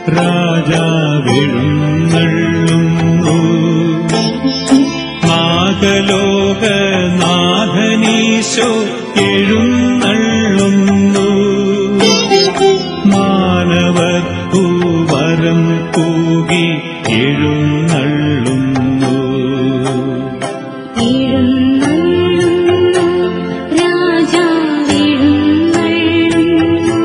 രാജാവെഴുന്നള്ളുന്നു നാഗലോകനാഥനീശോ എഴുന്നള്ളുന്നു മാനവർക്കു വരം കൂകി എഴുന്നള്ളുന്നു എഴുന്നള്ളുന്നു രാജാവെഴുന്നള്ളുന്നു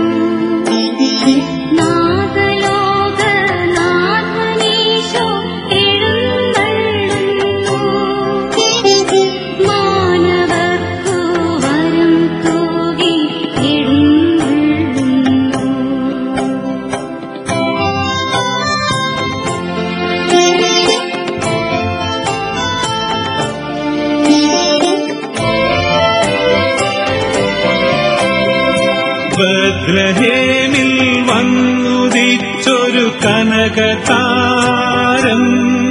നാഗലോകനാഥനീശോ എഴുന്നള്ളുന്നു മാനവർക്കു വരം തൂകി എഴുന്നള്ളുന്നു ബദ്രഹേമിൽ വന്നുദിച്ചൊരു കനകതാരം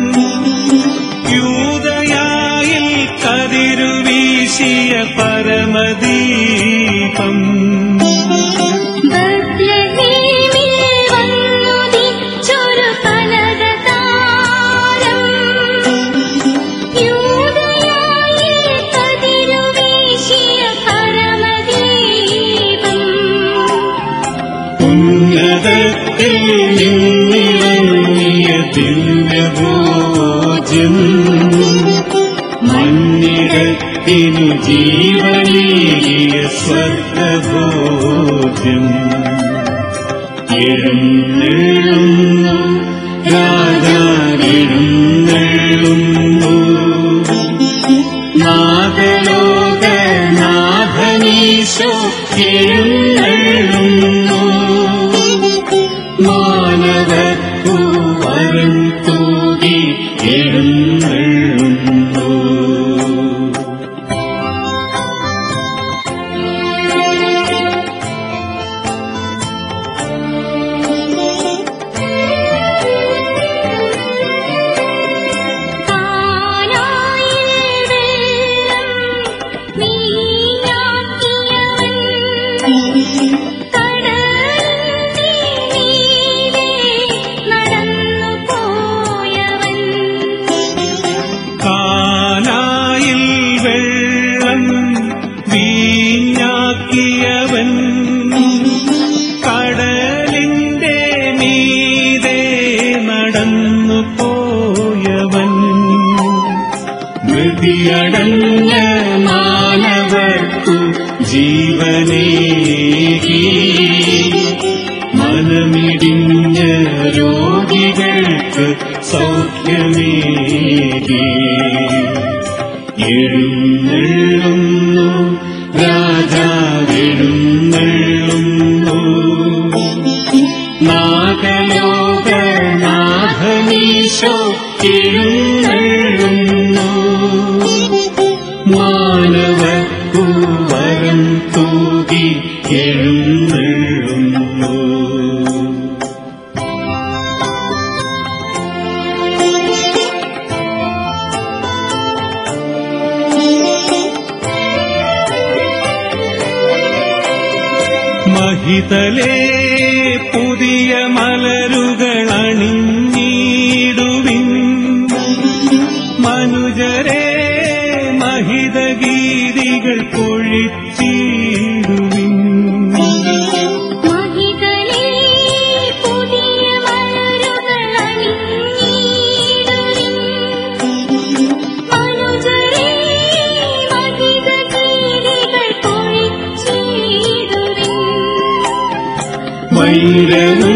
യൂതയായിൽ കതിരുവീശിയ പരമദീപം ബദ്ലഹേമിൽ വന്നുദിച്ചൊരു കനകതാരം യൂദയായിൽ കതിരുവീശിയ പരമദീപം ഉന്നതത്തിൽ നിന്നിറങ്ങിയ ദിവ്യഭോജ്യം മണ്ണിടത്തിനു ജീവനീയ സ്വർഗഭോജ്യം എഴുന്നള്ളുന്നു രാജാവെഴുന്നള്ളുന്നു നാഗലോകനാഥനീശോ എഴുന്നള്ളുന്നു മാനവർക്കു വരം തൂകി എഴുന്നള്ളുന്നു കാനായിൽ വെള്ളം വീഞ്ഞാക്കിയവൻ കടലിന്റെ നീരെ നടന്നു പോയവൻ കാനായിൽ വെള്ളം വീഞ്ഞാക്കിയവൻ കടലിന്റെ മീതെ നടന്നു പോയവൻ മൃതിയടഞ്ഞ മാനവർക്കു ജീവനേകി മനമിടിഞ്ഞ രോഗികൾക്ക് സൗഖ്യമേകി എഴുന്നള്ളുന്നു രാജാവെഴുന്നള്ളുന്നു നാഗലോകനാഥനീശോ എഴുന്നള്ളുന്നു മാനവർക്കു വരം തൂകി എഴുന്നള്ളുന്നു മഹിതലേ പുതിയ മലരുകൾ അണിഞ്ഞിടുവിൻ മനുജരെ മഹിതഗീതികൾ പൊഴിച്ചിടുവിൻ മഹിതലേ പുതിയ മലരുകൾ അണിഞ്ഞിടുവിൻ മനുജരേ മഹിതഗീതികൾ പൊഴിച്ചിടുവിൻ വൈരവും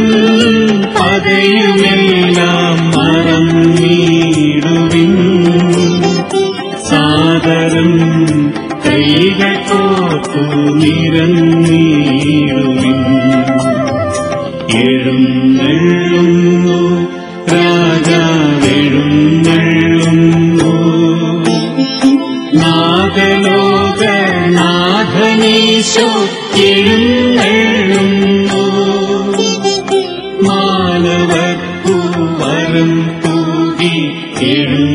പതയുമെല്ലാം മറന്നിടുവിൻ സാദരം കൈകൾ കോർത്തു നിരന്നിടുവിൻ എഴുന്നള്ളുന്നു രാജാവെഴുന്നള്ളുന്നു നാഗലോകനാഥനീശോ എഴുന്നള്ളുന്നു മാനവർക്കു വരം തൂകി എഴുന്നള്ളുന്നു